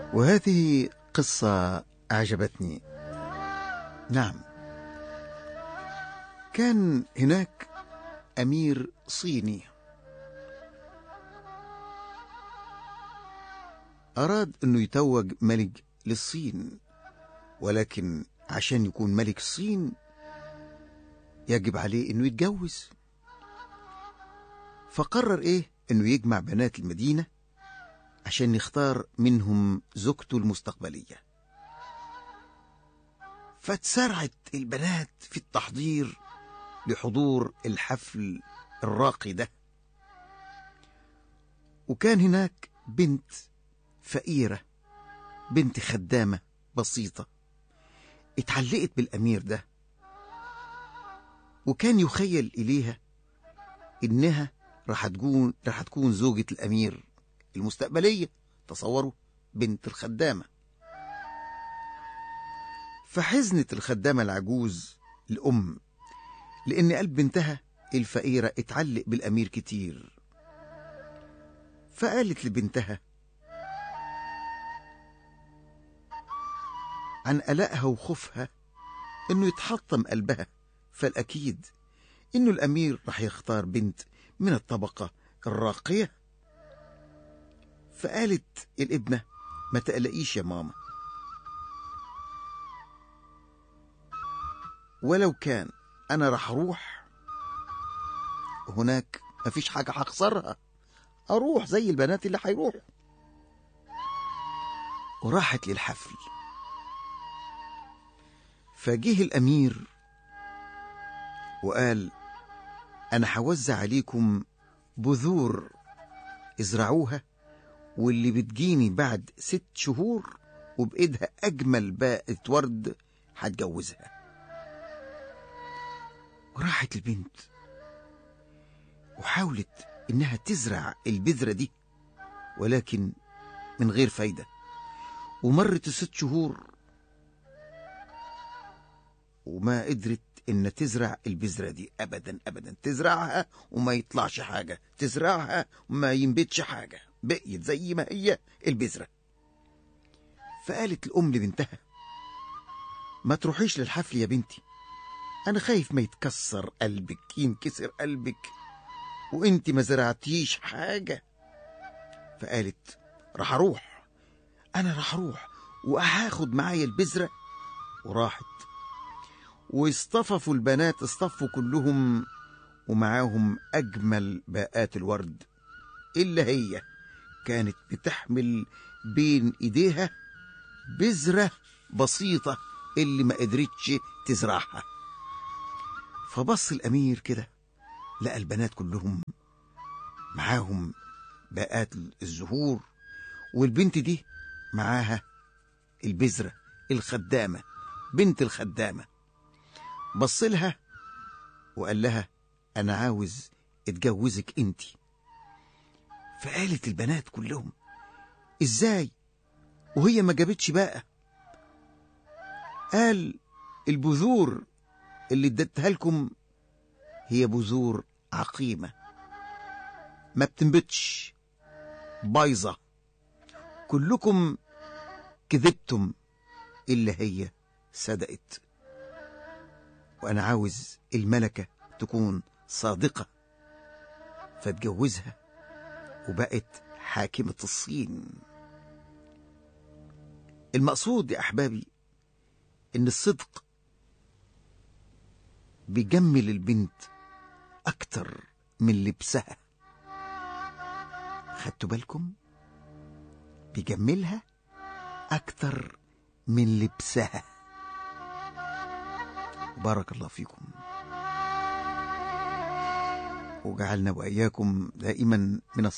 وهذه قصة أعجبتني نعم كان هناك أمير صيني أراد أنه يتوج ملك للصين ولكن عشان يكون ملك الصين يجب عليه أنه يتجوز فقرر إيه أنه يجمع بنات المدينة عشان يختار منهم زوجته المستقبلية فاتسرعت البنات في التحضير لحضور الحفل الراقي ده وكان هناك بنت فقيرة بنت خدامة بسيطة اتعلقت بالأمير ده وكان يخيل إليها إنها راح تكون راح تكون زوجة الأمير المستقبلية تصوروا بنت الخدامة فحزنت الخدامة العجوز الأم لأن قلب بنتها الفقيرة اتعلق بالأمير كتير فقالت لبنتها عن قلقها وخوفها انه يتحطم قلبها فالأكيد انه الأمير راح يختار بنت من الطبقة الراقية فقالت الابنة ما تقلقيش يا ماما ولو كان انا راح اروح هناك مفيش حاجة هخسرها اروح زي البنات اللي هيروحوا وراحت للحفل فجه الامير وقال انا هوزع عليكم بذور ازرعوها واللي بتجيني بعد ست شهور وبإيدها أجمل باقة ورد هتجوزها وراحت البنت وحاولت إنها تزرع البذرة دي ولكن من غير فايدة ومرت الست شهور وما قدرت إن تزرع البذرة دي أبدا أبدا تزرعها وما يطلعش حاجة تزرعها وما ينبتش حاجة بقيت زي ما هي البذرة فقالت الأم لبنتها ما تروحيش للحفل يا بنتي أنا خايف ما يتكسر قلبك ينكسر قلبك وانت ما زرعتيش حاجة فقالت راح أروح أنا راح أروح وهاخد معايا البذرة وراحت واصطففوا البنات اصطفوا كلهم ومعاهم أجمل باقات الورد إلا هي كانت بتحمل بين إيديها بذرة بسيطة اللي ما قدرتش تزرعها فبص الأمير كده لقى البنات كلهم معاهم باقات الزهور والبنت دي معاها البذرة الخدامة بنت الخدامة بص لها وقال لها أنا عاوز اتجوزك انتي فقالت البنات كلهم ازاي وهي ما جابتش بقى قال البذور اللي اديتها لكم هي بذور عقيمة ما بتنبتش بايظة كلكم كذبتم إلا هي صدقت وأنا عاوز الملكة تكون صادقة فاتجوزها وبقت حاكمة الصين المقصود يا أحبابي إن الصدق بيجمل البنت أكتر من لبسها خدتوا بالكم بيجملها أكتر من لبسها بارك الله فيكم وجعلنا وإياكم دائما من